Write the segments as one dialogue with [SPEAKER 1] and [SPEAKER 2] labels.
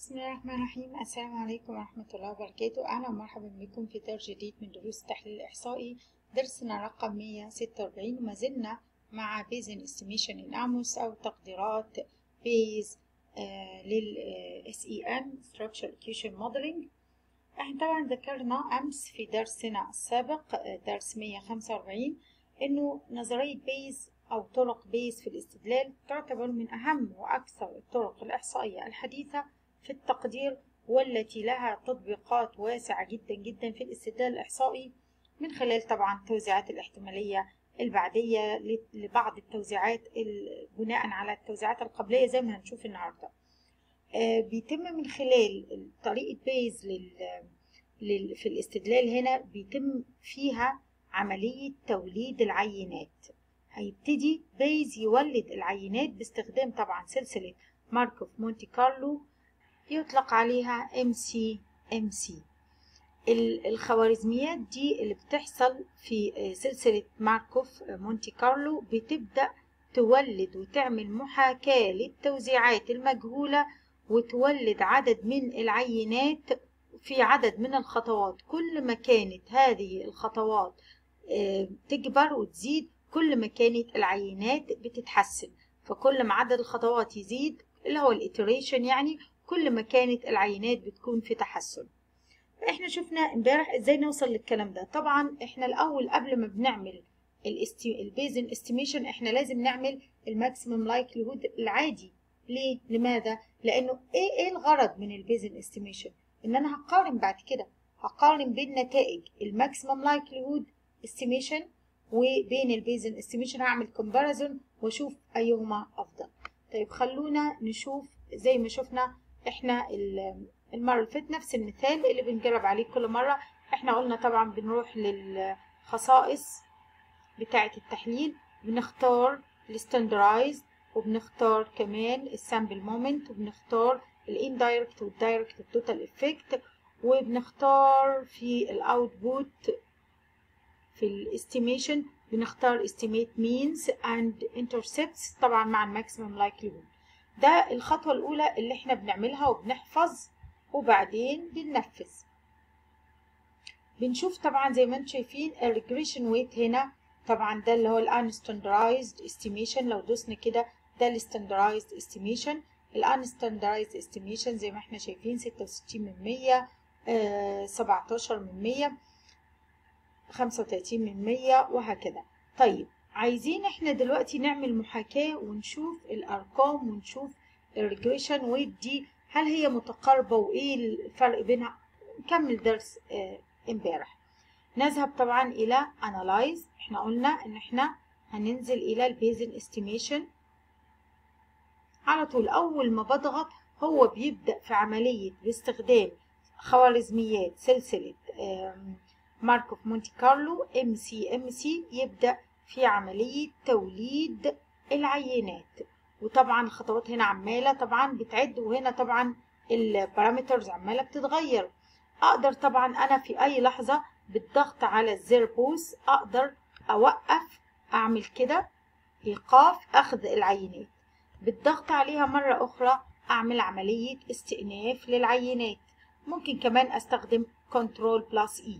[SPEAKER 1] بسم الله الرحمن الرحيم السلام عليكم ورحمة الله وبركاته أهلا ومرحبا بكم في درس جديد من دروس التحليل الإحصائي درسنا رقم 146 وما زلنا مع بيزن استيميشن إن أموس أو تقديرات بيز آه لل SEM Structure Equation Modeling احنا طبعا ذكرنا أمس في درسنا السابق آه درس 145 إنه نظرية بيز أو طرق بيز في الاستدلال تعتبر من أهم وأكثر الطرق الإحصائية الحديثة في التقدير والتي لها تطبيقات واسعة جدا جدا في الاستدلال الإحصائي من خلال طبعا التوزيعات الاحتمالية البعدية لبعض التوزيعات بناء على التوزيعات القبلية زي ما هنشوف النهاردة بيتم من خلال طريقة بيز لل... لل... في الاستدلال هنا بيتم فيها عملية توليد العينات هيبتدي بيز يولد العينات باستخدام طبعا سلسلة ماركوف مونتي كارلو يطلق عليها MC MC الخوارزميات دي اللي بتحصل في سلسلة ماركوف مونتي كارلو بتبدأ تولد وتعمل محاكاة للتوزيعات المجهولة وتولد عدد من العينات في عدد من الخطوات كل ما كانت هذه الخطوات تكبر وتزيد كل ما كانت العينات بتتحسن فكل ما عدد الخطوات يزيد اللي هو الاتريشن يعني كل ما كانت العينات بتكون في تحسن احنا شفنا امبارح ازاي نوصل للكلام ده طبعا احنا الاول قبل ما بنعمل البيزن استيميشن احنا لازم نعمل الماكسيمم لايكليهود العادي ليه لماذا لانه ايه ايه الغرض من البيزن استيميشن ان انا هقارن بعد كده هقارن بين نتائج الماكسيمم لايكليهود استيميشن وبين البيزن استيميشن هعمل كومباريزون واشوف ايهما افضل طيب خلونا نشوف زي ما شفنا احنا المرة اللي فاتت نفس المثال اللي بنجرب عليه كل مرة احنا قلنا طبعا بنروح للخصائص بتاعة التحليل بنختار الستاندرايز وبنختار كمان السامبل مومنت وبنختار الاندايركت والدايركت التوتال افكت وبنختار في الاوتبوت في الاستيميشن بنختار estimate means and intercepts طبعا مع الماكسيمم likelihood ده الخطوة الأولى اللي احنا بنعملها وبنحفظ وبعدين بننفذ بنشوف طبعا زي ما انتم شايفين الريجريشن ويت هنا طبعا ده اللي هو الانستاندرايزد استيميشن لو دوسنا كده ده الستاندرايزد استيميشن الانستاندرايزد استيميشن زي ما احنا شايفين 66 من 100 آه 17 من 100 35 من 100 وهكذا طيب عايزين احنا دلوقتي نعمل محاكاة ونشوف الأرقام ونشوف الريجريشن ويت دي هل هي متقاربة وإيه الفرق بينها نكمل درس اه امبارح نذهب طبعا إلى Analyze احنا قلنا إن احنا هننزل إلى البيزن استيميشن على طول أول ما بضغط هو بيبدأ في عملية باستخدام خوارزميات سلسلة ماركوف مونتي كارلو ام سي ام سي يبدأ في عملية توليد العينات وطبعا الخطوات هنا عمالة طبعا بتعد وهنا طبعا البارامترز عمالة بتتغير اقدر طبعا انا في اي لحظة بالضغط على الزر بوس اقدر اوقف اعمل كده ايقاف اخذ العينات بالضغط عليها مرة اخرى اعمل عملية استئناف للعينات ممكن كمان استخدم كنترول بلس اي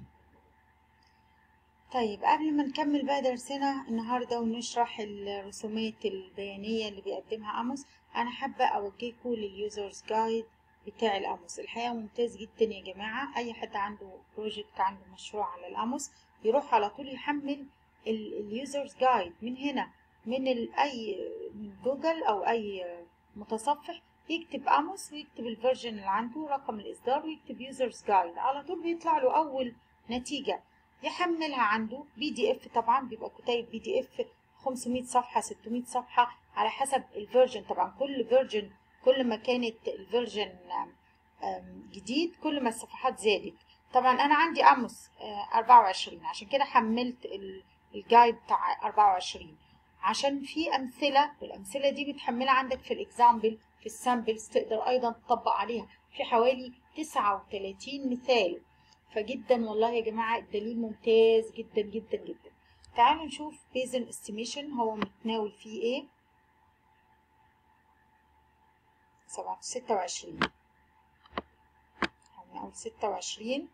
[SPEAKER 1] طيب قبل ما نكمل بقى درسنا النهاردة ونشرح الرسومات البيانية اللي بيقدمها أموس أنا حابة أوجهكم لليوزرز جايد بتاع الأموس الحقيقة ممتاز جدا يا جماعة أي حد عنده بروجكت عنده مشروع على الأموس يروح على طول يحمل اليوزرز جايد من هنا من أي من جوجل أو أي متصفح يكتب أموس ويكتب الفيرجن اللي عنده رقم الإصدار ويكتب يوزرز جايد على طول بيطلع له أول نتيجة يحملها عنده بي دي اف طبعا بيبقى كتيب بي دي اف 500 صفحه 600 صفحه على حسب الفيرجن طبعا كل فيرجن كل ما كانت الفيرجن جديد كل ما الصفحات زادت طبعا انا عندي اموس 24 عشان كده حملت الجايد بتاع 24 عشان في امثله الامثله دي بتحملها عندك في الاكزامبل في السامبلز تقدر ايضا تطبق عليها في حوالي 39 مثال فجدا والله يا جماعة الدليل ممتاز جدا جدا جدا تعالوا نشوف بيزن استيميشن هو متناول فيه ايه سبعة ستة وعشرين نقول ستة وعشرين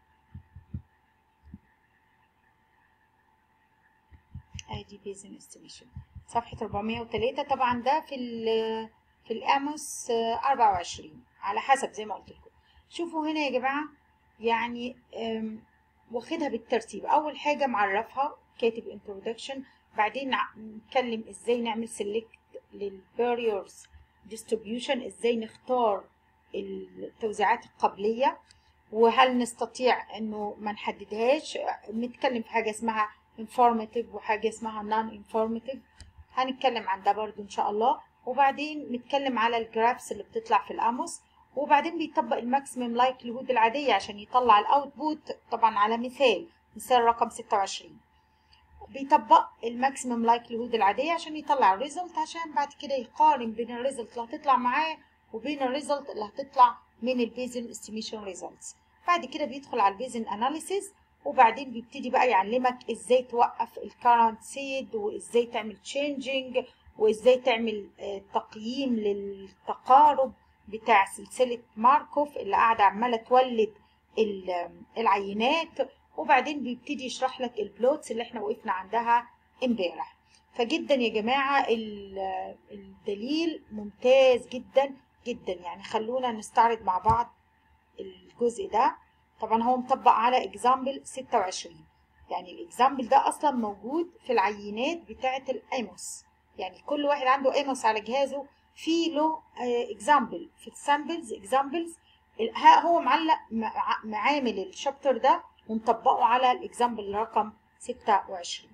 [SPEAKER 1] ادي بيزن استيميشن صفحة 403 طبعا ده في ال في الاموس 24 على حسب زي ما قلت لكم شوفوا هنا يا جماعة يعني واخدها بالترتيب اول حاجة معرفها كاتب introduction بعدين نتكلم ازاي نعمل select للباريرز distribution ازاي نختار التوزيعات القبلية وهل نستطيع انه ما نحددهاش نتكلم في حاجة اسمها informative وحاجة اسمها non informative هنتكلم عن ده برضو ان شاء الله وبعدين نتكلم على الجرافس اللي بتطلع في الاموس وبعدين بيطبق الماكسيمم لايكليهود العادية عشان يطلع الاوتبوت طبعا على مثال مثال رقم 26 بيطبق الماكسيمم لايكليهود العادية عشان يطلع الريزلت عشان بعد كده يقارن بين الريزلت اللي هتطلع معاه وبين الريزلت اللي هتطلع من البيزن استيميشن ريزلتس بعد كده بيدخل على البيزن اناليسيز وبعدين بيبتدي بقى يعلمك ازاي توقف الكارنت سيد وازاي تعمل تشينجينج وازاي تعمل تقييم للتقارب بتاع سلسلة ماركوف اللي قاعدة عمالة تولد العينات وبعدين بيبتدي يشرح لك البلوتس اللي احنا وقفنا عندها امبارح فجدا يا جماعة الدليل ممتاز جدا جدا يعني خلونا نستعرض مع بعض الجزء ده طبعا هو مطبق على اكزامبل 26 يعني الاكزامبل ده اصلا موجود في العينات بتاعه الاموس يعني كل واحد عنده اموس على جهازه في له اكزامبل في السامبلز اكزامبلز هو معلق معامل الشابتر ده ومطبقه على الاكزامبل رقم 26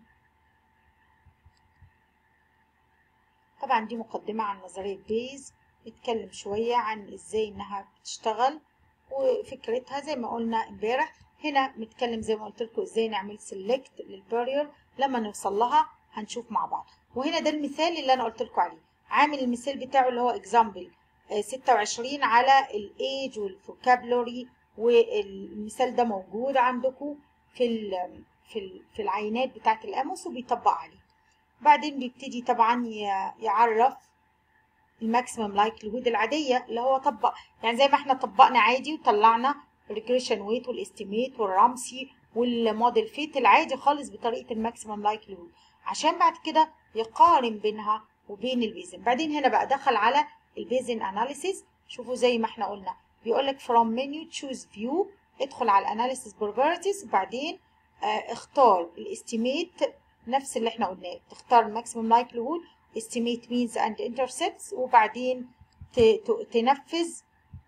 [SPEAKER 1] طبعا دي مقدمة عن نظرية بيز نتكلم شوية عن ازاي انها بتشتغل وفكرتها زي ما قلنا امبارح هنا بنتكلم زي ما قلت لكم ازاي نعمل سيلكت للبارير لما نوصل لها هنشوف مع بعض وهنا ده المثال اللي انا قلت لكم عليه عامل المثال بتاعه اللي هو اكزامبل 26 على الايج والفوكابلوري والمثال ده موجود عندكم في ال في ال في العينات بتاعه الاموس وبيطبق عليه بعدين بيبتدي طبعا يعرف الماكسيمم لايكليهود العاديه اللي هو طبق يعني زي ما احنا طبقنا عادي وطلعنا الريجريشن ويت والاستيميت والرمسي والموديل فيت العادي خالص بطريقه الماكسيمم لايكليهود عشان بعد كده يقارن بينها وبين البيزن بعدين هنا بقى دخل على البيزن اناليسيس شوفوا زي ما احنا قلنا بيقول لك from menu choose view ادخل على الاناليسيس بروبرتيز وبعدين اه اختار الاستيميت نفس اللي احنا قلناه تختار الماكسيمم لايكليهود estimate means and intercepts وبعدين تنفذ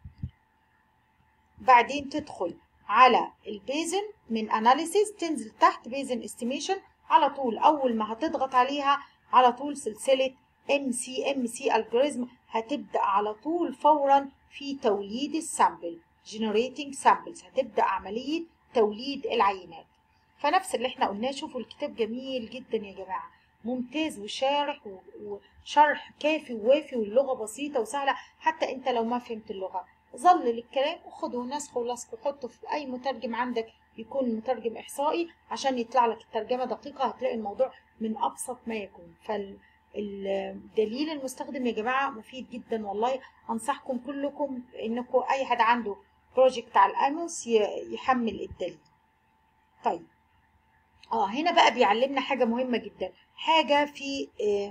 [SPEAKER 1] بعدين تدخل على البيزن من analysis تنزل تحت بيزن estimation على طول أول ما هتضغط عليها على طول سلسلة MCMC algorithm هتبدأ على طول فورا في توليد السامبل generating samples هتبدأ عملية توليد العينات فنفس اللي احنا قلناه شوفوا الكتاب جميل جدا يا جماعة ممتاز وشارح وشرح كافي ووافي واللغة بسيطة وسهلة حتى انت لو ما فهمت اللغة ظل للكلام وخده نسخه ولصق وحطه في اي مترجم عندك يكون مترجم احصائي عشان يطلع لك الترجمة دقيقة هتلاقي الموضوع من ابسط ما يكون فالدليل المستخدم يا جماعة مفيد جدا والله انصحكم كلكم انكم اي حد عنده بروجكت على الاموس يحمل الدليل طيب اه هنا بقى بيعلمنا حاجة مهمة جدا حاجة في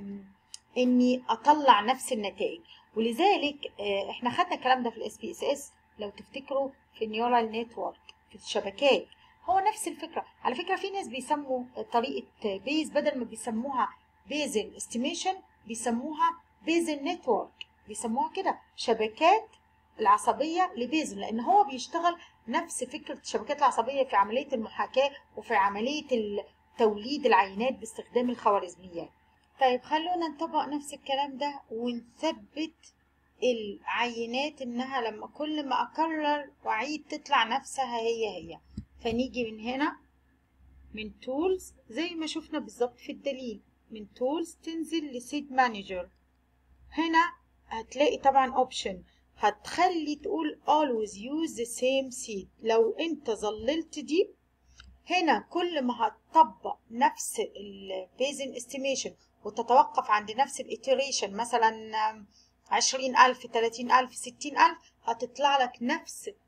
[SPEAKER 1] اني اطلع نفس النتائج ولذلك احنا خدنا الكلام ده في الاس بي اس اس لو تفتكروا في النيورال نتورك في الشبكات هو نفس الفكرة على فكرة في ناس بيسموا طريقة بيز بدل ما بيسموها بيزن استيميشن بيسموها بيزن نتورك بيسموها كده شبكات العصبية لبيزن لأن هو بيشتغل نفس فكرة الشبكات العصبية في عملية المحاكاة وفي عملية توليد العينات باستخدام الخوارزميات طيب خلونا نطبق نفس الكلام ده ونثبت العينات انها لما كل ما اكرر واعيد تطلع نفسها هي هي فنيجي من هنا من تولز زي ما شفنا بالظبط في الدليل من تولز تنزل لسيد مانجر هنا هتلاقي طبعا اوبشن هتخلي تقول always use the same seed لو انت ظللت دي هنا كل ما هتطبق نفس البيزن استيميشن وتتوقف عند نفس الاتريشن مثلا عشرين ألف تلاتين ألف ستين ألف هتطلع لك نفس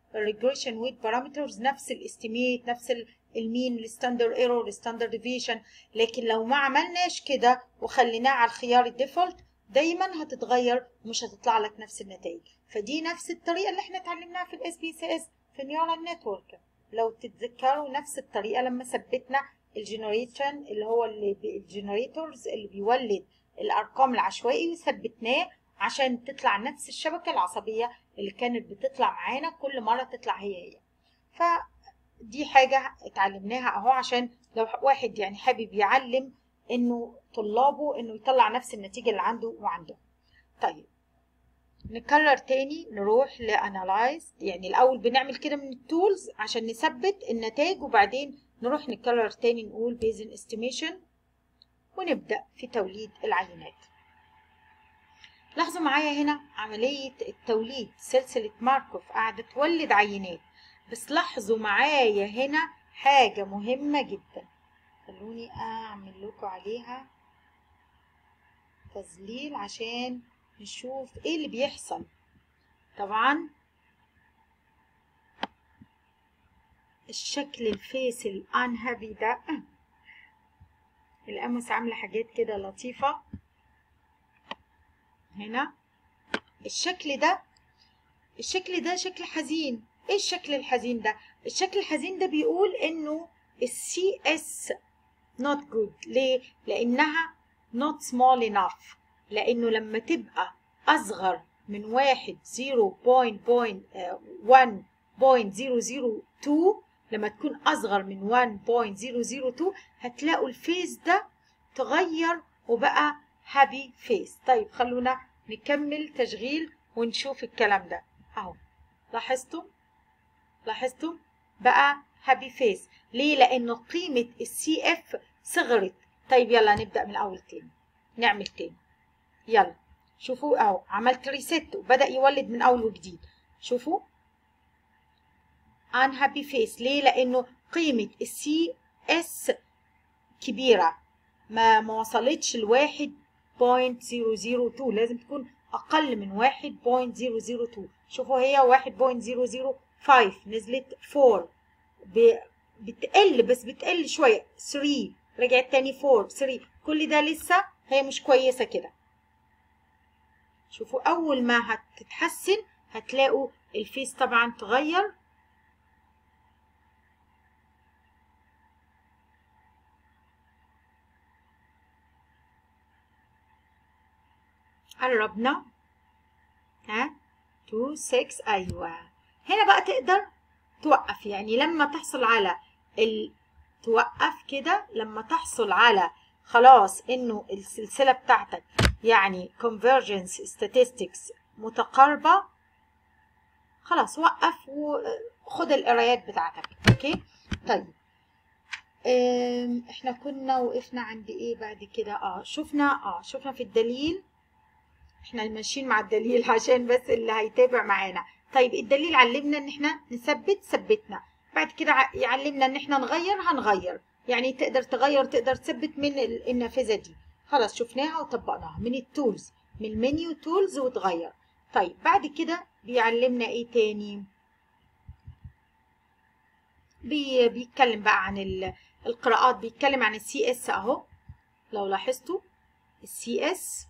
[SPEAKER 1] الريجريشن ويت بارامترز نفس الاستيميت نفس المين الستاندرد ايرور الستاندرد ديفيشن لكن لو ما عملناش كده وخليناه على الخيار الديفولت دايما هتتغير ومش هتطلع لك نفس النتائج فدي نفس الطريقه اللي احنا اتعلمناها في الاس بي سي اس في النيورال نتورك لو تتذكروا نفس الطريقه لما ثبتنا الجنريشن اللي هو اللي الجنريتورز اللي بيولد الارقام العشوائي وثبتناه عشان تطلع نفس الشبكه العصبيه اللي كانت بتطلع معانا كل مره تطلع هي هي فدي حاجه اتعلمناها اهو عشان لو واحد يعني حابب يعلم انه طلابه انه يطلع نفس النتيجه اللي عنده وعنده طيب نكرر تاني نروح لانالايز يعني الاول بنعمل كده من التولز عشان نثبت النتائج وبعدين نروح نكرر تاني نقول بيزن استيميشن ونبدا في توليد العينات لاحظوا معايا هنا عملية التوليد سلسلة ماركوف قاعدة تولد عينات بس لاحظوا معايا هنا حاجة مهمة جدا خلوني أعمل لكم عليها تظليل عشان نشوف ايه اللي بيحصل طبعا الشكل الفيس الانهبي ده القمص عاملة حاجات كده لطيفة هنا الشكل ده الشكل ده شكل حزين ايه الشكل الحزين ده الشكل الحزين ده بيقول انه السي اس not good ليه لانها not small enough لانه لما تبقى اصغر من واحد 0.1.002 لما تكون اصغر من 1.002 هتلاقوا الفيس ده تغير وبقى هابي فيس طيب خلونا نكمل تشغيل ونشوف الكلام ده اهو لاحظتم لاحظتم بقى هابي فيس ليه لانه قيمه السي اف صغرت طيب يلا نبدا من اول تاني نعمل تاني يلا شوفوا اهو عملت ريست وبدا يولد من اول وجديد شوفوا ان هابي فيس ليه لانه قيمه السي اس كبيره ما ما وصلتش لواحد 0.002 لازم تكون أقل من 1.002 شوفوا هي 1.005 نزلت 4 بتقل بس بتقل شوية 3 رجعت تاني 4 3 كل ده لسه هي مش كويسة كده شوفوا أول ما هتتحسن هتلاقوا الفيس طبعا تغير قربنا ها 2 6 ايوه هنا بقى تقدر توقف يعني لما تحصل على ال... توقف كده لما تحصل على خلاص انه السلسله بتاعتك يعني convergence statistics متقاربه خلاص وقف وخد القرايات بتاعتك اوكي طيب احنا كنا وقفنا عند ايه بعد كده اه شفنا اه شفنا في الدليل احنا ماشيين مع الدليل عشان بس اللي هيتابع معانا طيب الدليل علمنا ان احنا نثبت ثبتنا بعد كده يعلمنا ان احنا نغير هنغير يعني تقدر تغير تقدر تثبت من النافذه دي خلاص شفناها وطبقناها من التولز من المنيو تولز وتغير طيب بعد كده بيعلمنا ايه تاني بي بيتكلم بقى عن القراءات بيتكلم عن السي اس اهو لو لاحظتوا السي اس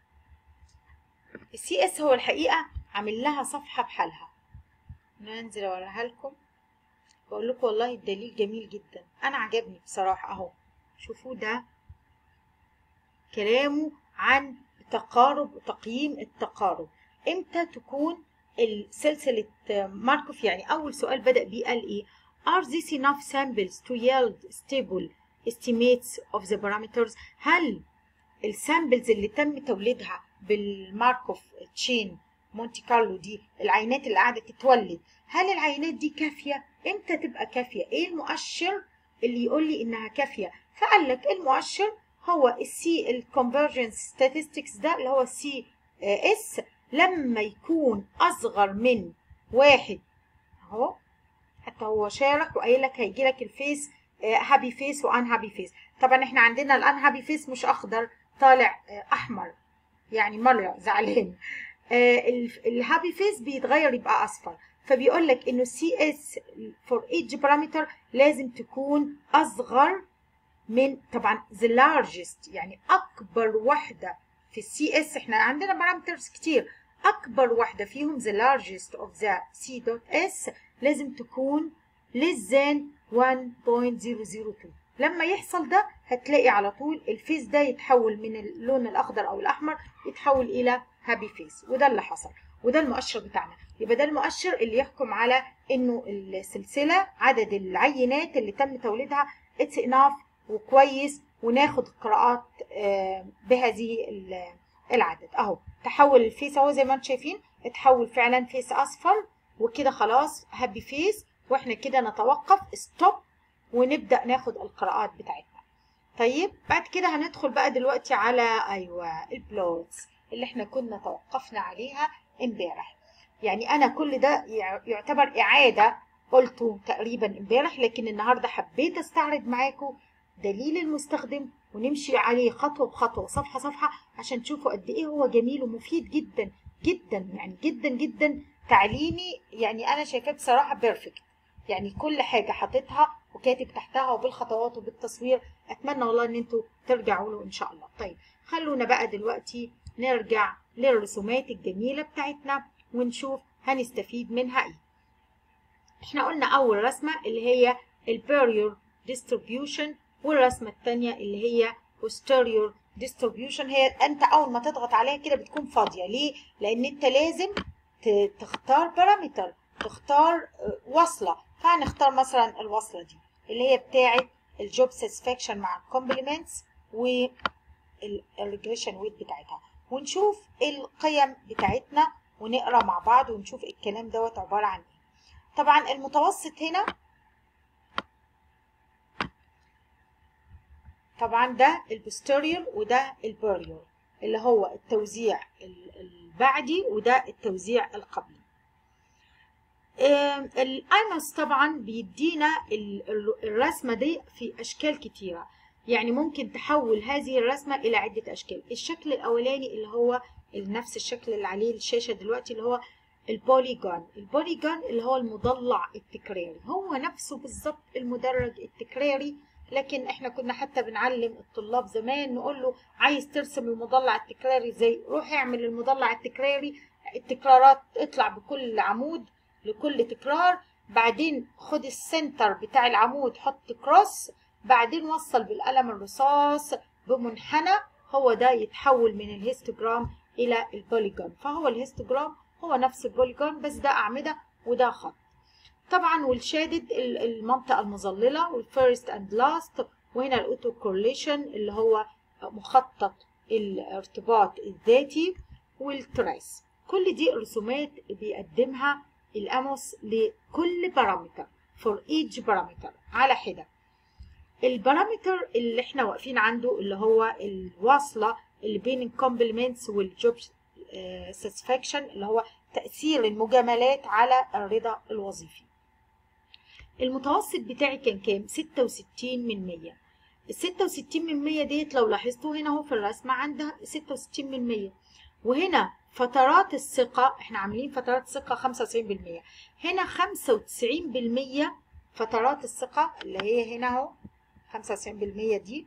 [SPEAKER 1] السي اس هو الحقيقه عامل لها صفحه بحالها ننزل اوريها لكم بقول لكم والله الدليل جميل جدا انا عجبني بصراحه اهو شوفوا ده كلامه عن تقارب تقييم التقارب امتى تكون السلسله ماركوف يعني اول سؤال بدا بيه قال ايه are these enough samples to yield stable estimates of the parameters هل السامبلز اللي تم توليدها بالماركوف تشين مونتي كارلو دي العينات اللي قاعده تتولد هل العينات دي كافيه امتى تبقى كافيه ايه المؤشر اللي يقول لي انها كافيه فقال لك المؤشر هو السي الكونفرجنس ستاتستكس ده اللي هو السي اس لما يكون اصغر من واحد اهو حتى هو شارك وقايل لك هيجي لك الفيس هابي فيس وان هابي فيس طبعا احنا عندنا الان هابي فيس مش اخضر طالع احمر يعني مرة زعلان آه الهابي فيس بيتغير يبقى اصفر فبيقول لك انه السي اس فور each بارامتر لازم تكون اصغر من طبعا the largest يعني اكبر واحده في السي اس احنا عندنا بارامترز كتير اكبر واحده فيهم the largest of the c dot s لازم تكون less than 1.002 لما يحصل ده هتلاقي على طول الفيس ده يتحول من اللون الاخضر او الاحمر يتحول الى هابي فيس وده اللي حصل وده المؤشر بتاعنا يبقى ده المؤشر اللي يحكم على انه السلسله عدد العينات اللي تم توليدها اتس اناف وكويس وناخد قراءات بهذه العدد اهو تحول الفيس اهو زي ما انتم شايفين اتحول فعلا فيس اصفر وكده خلاص هابي فيس واحنا كده نتوقف ستوب ونبدا ناخد القراءات بتاعتنا طيب بعد كده هندخل بقى دلوقتي على ايوه البلوتس اللي احنا كنا توقفنا عليها امبارح يعني انا كل ده يعتبر اعاده قلته تقريبا امبارح لكن النهارده حبيت استعرض معاكم دليل المستخدم ونمشي عليه خطوه بخطوه صفحه صفحه عشان تشوفوا قد ايه هو جميل ومفيد جدا جدا يعني جدا جدا تعليمي يعني انا شايفاه بصراحه بيرفكت يعني كل حاجه حاططها وكاتب تحتها وبالخطوات وبالتصوير اتمنى والله ان انتوا ترجعوا له ان شاء الله طيب خلونا بقى دلوقتي نرجع للرسومات الجميله بتاعتنا ونشوف هنستفيد منها ايه احنا قلنا اول رسمه اللي هي البيريور ديستريبيوشن والرسمه الثانيه اللي هي posterior distribution هي انت اول ما تضغط عليها كده بتكون فاضيه ليه لان انت لازم تختار بارامتر تختار وصله فهنختار مثلا الوصله دي اللي هي بتاعه الجوب ساتسفاكشن مع الكومبلمنتس والريجريشن ويت بتاعتها ونشوف القيم بتاعتنا ونقرا مع بعض ونشوف الكلام دوت عباره عن ايه طبعا المتوسط هنا طبعا ده البوستيريور وده البيريور اللي هو التوزيع البعدي وده التوزيع القبلي الايموس طبعا بيدينا الرسمه دي في اشكال كتيره يعني ممكن تحول هذه الرسمه الى عده اشكال الشكل الاولاني اللي هو نفس الشكل اللي عليه الشاشه دلوقتي اللي هو البوليجون البوليجون اللي هو المضلع التكراري هو نفسه بالظبط المدرج التكراري لكن احنا كنا حتى بنعلم الطلاب زمان نقول له عايز ترسم المضلع التكراري ازاي روح اعمل المضلع التكراري التكرارات اطلع بكل عمود لكل تكرار بعدين خد السنتر بتاع العمود حط كروس بعدين وصل بالقلم الرصاص بمنحنى هو ده يتحول من الهيستوجرام الى البوليجون فهو الهيستوجرام هو نفس البوليجون بس ده اعمده وده خط طبعا والشادد المنطقه المظلله والفيرست اند لاست وهنا الاوتو كورليشن اللي هو مخطط الارتباط الذاتي والتراس كل دي رسومات بيقدمها الاموس لكل بارامتر for each بارامتر على حده البارامتر اللي احنا واقفين عنده اللي هو الواصله اللي بين الكومبلمنتس والجوب ساتسفاكشن اللي هو تاثير المجاملات على الرضا الوظيفي المتوسط بتاعي كان كام 66 من 100 ال 66 من 100 ديت لو لاحظتوا هنا اهو في الرسمه عندها 66 من 100 وهنا فترات الثقة احنا عاملين فترات ثقة 95% هنا 95% فترات الثقة اللي هي هنا اهو 95% دي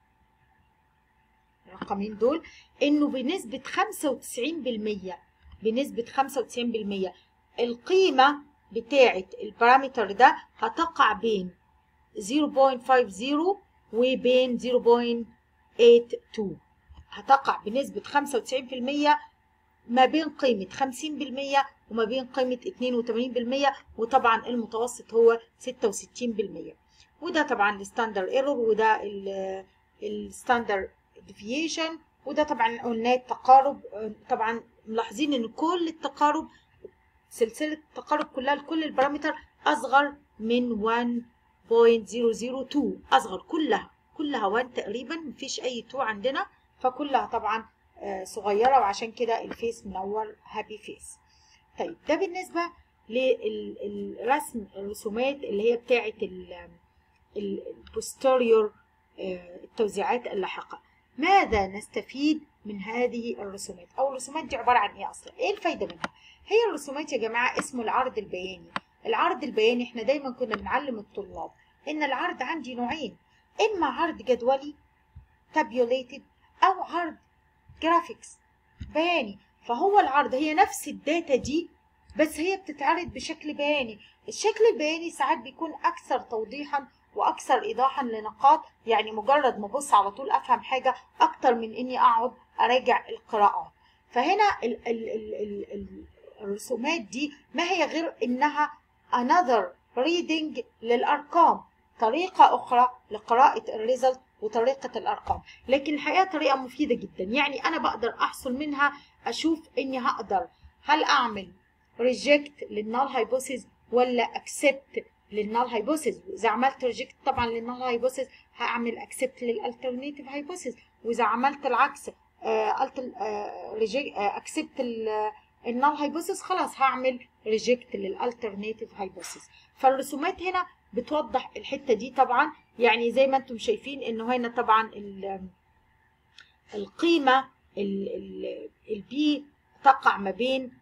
[SPEAKER 1] الرقمين دول انه بنسبة 95% بنسبة 95% القيمة بتاعة البارامتر ده هتقع بين 0.50 وبين 0.82 هتقع بنسبة 95% ما بين قيمة 50% وما بين قيمة 82% وطبعا المتوسط هو 66% وده طبعا الستاندر ايرور وده الستاندر ديفيشن وده طبعا قلنا التقارب طبعا ملاحظين ان كل التقارب سلسلة التقارب كلها لكل البارامتر اصغر من 1.002 اصغر كلها كلها 1 تقريبا مفيش اي 2 عندنا فكلها طبعا صغيره وعشان كده الفيس منور هابي فيس طيب ده بالنسبه للرسم الرسومات اللي هي بتاعه البوستيريور التوزيعات اللاحقه ماذا نستفيد من هذه الرسومات او الرسومات دي عباره عن ايه اصلا ايه الفايده منها هي الرسومات يا جماعه اسمه العرض البياني العرض البياني احنا دايما كنا بنعلم الطلاب ان العرض عندي نوعين اما عرض جدولي tabulated او عرض جرافيكس بياني فهو العرض هي نفس الداتا دي بس هي بتتعرض بشكل بياني الشكل البياني ساعات بيكون اكثر توضيحا واكثر ايضاحا لنقاط يعني مجرد ما ابص على طول افهم حاجه اكتر من اني اقعد اراجع القراءات فهنا ال ال ال ال ال الرسومات دي ما هي غير انها another reading للارقام طريقه اخرى لقراءه الريزلت وطريقه الارقام لكن الحقيقه طريقه مفيده جدا يعني انا بقدر احصل منها اشوف اني هقدر هل اعمل ريجكت للنال هايبوثيز ولا اكسبت للنال هايبوثيز واذا عملت ريجكت طبعا للنال هايبوثيز هعمل اكسبت للالترناتيف هايبوثيز واذا عملت العكس قلت اكسبت النال هايبوثيز خلاص هعمل ريجكت للالترناتيف هايبوثيز فالرسومات هنا بتوضح الحته دي طبعا يعني زي ما انتم شايفين انه هنا طبعا القيمه البي تقع ما بين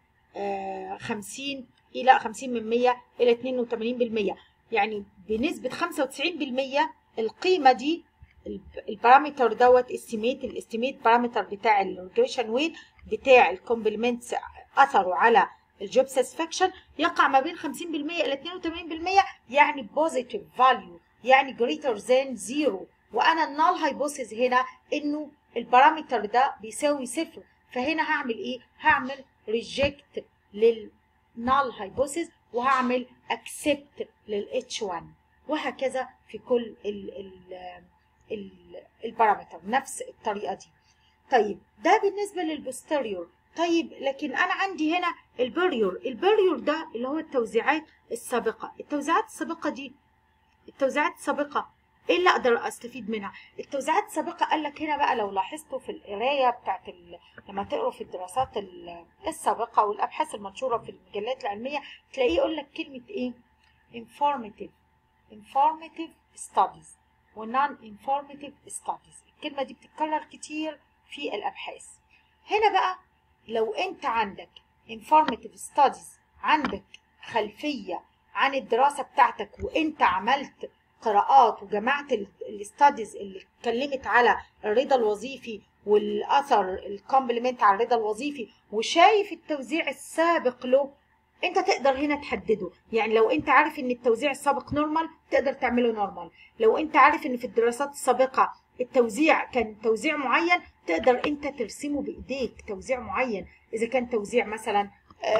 [SPEAKER 1] 50 الى 50 من 100 الى 82% يعني بنسبه 95% القيمه دي البارامتر دوت استيميت الاستيميت بارامتر بتاع الريجريشن ويت بتاع الكومبلمنتس اثره على الجوب ساتسفاكشن يقع ما بين 50% الى 82% يعني بوزيتيف فاليو يعني greater than زيرو وانا النال هايبوثيز هنا انه البارامتر ده بيساوي صفر فهنا هعمل ايه هعمل ريجكت للنال هايبوثيز وهعمل اكسبت للاتش 1 وهكذا في كل ال ال ال البارامتر نفس الطريقه دي طيب ده بالنسبه للبوستيريور طيب لكن انا عندي هنا البريور البريور ده اللي هو التوزيعات السابقه التوزيعات السابقه دي التوزيعات السابقه ايه اللي اقدر استفيد منها التوزيعات السابقه قال لك هنا بقى لو لاحظتوا في القرايه بتاعت ال... لما تقروا في الدراسات السابقه والابحاث المنشوره في المجلات العلميه تلاقيه يقول لك كلمه ايه informative informative studies و non informative studies الكلمه دي بتتكرر كتير في الابحاث هنا بقى لو انت عندك informative studies عندك خلفيه عن الدراسه بتاعتك وانت عملت قراءات وجمعت الاستاديز اللي اتكلمت على الرضا الوظيفي والاثر الكومبلمنت على الرضا الوظيفي وشايف التوزيع السابق له انت تقدر هنا تحدده يعني لو انت عارف ان التوزيع السابق نورمال تقدر تعمله نورمال لو انت عارف ان في الدراسات السابقه التوزيع كان توزيع معين تقدر انت ترسمه بايديك توزيع معين اذا كان توزيع مثلا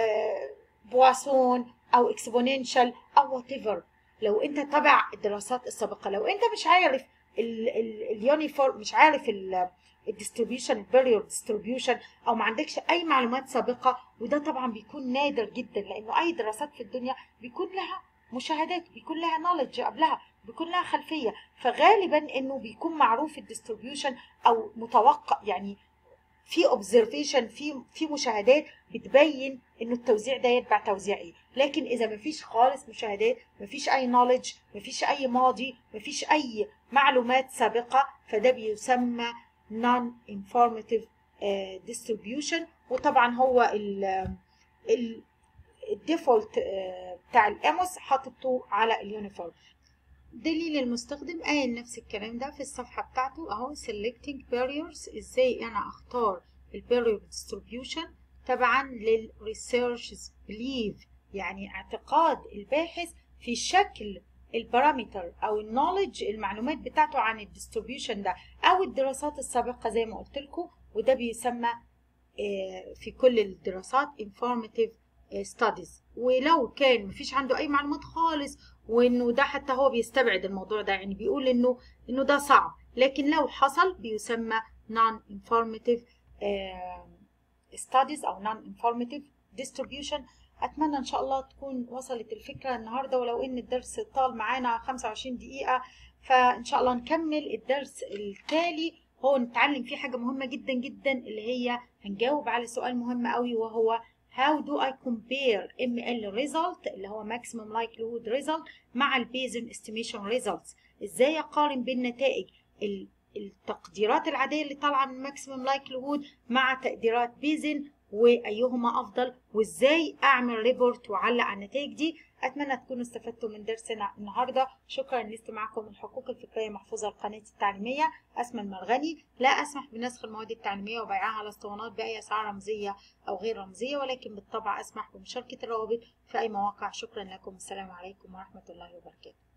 [SPEAKER 1] بواسون او اكسبوننشال او وات ايفر لو انت تبع الدراسات السابقه لو انت مش عارف اليونيفورم مش عارف الديستريبيوشن البيريود ديستريبيوشن او ما عندكش اي معلومات سابقه وده طبعا بيكون نادر جدا لانه اي دراسات في الدنيا بيكون لها مشاهدات بيكون لها نولج قبلها بيكون لها خلفيه فغالبا انه بيكون معروف الديستريبيوشن او متوقع يعني في اوبزرفيشن في في مشاهدات بتبين انه التوزيع ده يتبع توزيع ايه لكن اذا مفيش خالص مشاهدات مفيش اي نولج مفيش اي ماضي مفيش اي معلومات سابقه فده بيسمى non informative uh, distribution وطبعا هو ال ال الديفولت uh, بتاع الاموس حاططه على اليونيفورم دليل المستخدم قايل نفس الكلام ده في الصفحة بتاعته اهو selecting barriers ازاي انا اختار البارير distribution تبعا للريسيرش belief يعني اعتقاد الباحث في شكل البارامتر او النولج المعلومات بتاعته عن الديستريبيوشن ده او الدراسات السابقه زي ما قلت لكم وده بيسمى في كل الدراسات informative studies ولو كان مفيش عنده اي معلومات خالص وانه ده حتى هو بيستبعد الموضوع ده يعني بيقول انه انه ده صعب لكن لو حصل بيسمى non informative studies او non informative distribution اتمنى ان شاء الله تكون وصلت الفكره النهارده ولو ان الدرس طال معانا 25 دقيقه فان شاء الله نكمل الدرس التالي هو نتعلم فيه حاجه مهمه جدا جدا اللي هي هنجاوب على سؤال مهم قوي وهو how do I compare ML result اللي هو maximum likelihood result مع ال Bayesian estimation results ازاي اقارن بين نتائج التقديرات العاديه اللي طالعه من maximum likelihood مع تقديرات بيزن وايهما افضل وازاي اعمل ريبورت واعلق على النتائج دي اتمنى تكونوا استفدتوا من درسنا النهارده شكرا لاستماعكم الحقوق الفكريه محفوظه القناه التعليميه اسمى المرغني لا اسمح بنسخ المواد التعليميه وبيعها على اسطوانات باي اسعار رمزيه او غير رمزيه ولكن بالطبع اسمح بمشاركه الروابط في اي مواقع شكرا لكم السلام عليكم ورحمه الله وبركاته